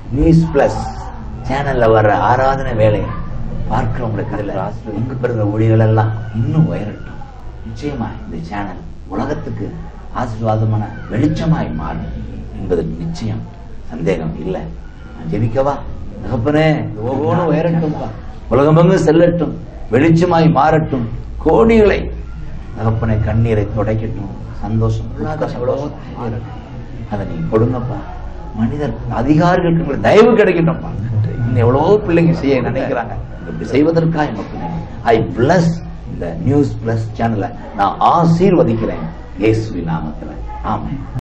news plus சேனல்ல வர்ற ஆராதனை வேலையை பார்க்கிறவங்களுக்கு இதுல இங்கு பெறுகிற ஒளிகள் எல்லாம் இன்னும் உயரட்டும் நிச்சயமா இந்த சேனல் உலகத்துக்கு ஆசீர்வாதமான வெளிச்சமாய் மாறும் என்பதற்கு நிச்சயம் சந்தேகம் இல்லை நான் ஜெபிக்கவா தகப்பனே ஒவ்வொன்று உயரட்டும்பா உலகமெங்கு செல்லட்டும் வெளிச்சமாய் மாறட்டும் கோடிகளை தகப்பனை கண்ணீரை துடைக்கட்டும் சந்தோஷம் எவ்வளவோ அதை நீங்க கொடுங்கப்பா மனிதர் அதிகாரிகளுக்கு உங்களுக்கு தயவு கிடைக்கட்டும்ப்பா இன்னும் எவ்வளவோ பிள்ளைங்க செய்ய நினைக்கிறாங்க இப்படி செய்வதற்காக எமக்கு ஐ பிளஸ் இந்த நியூஸ் பிளஸ் சேனலை நான் ஆசீர்வதிக்கிறேன் இயேசுவின் நாமத்துல ஆமென்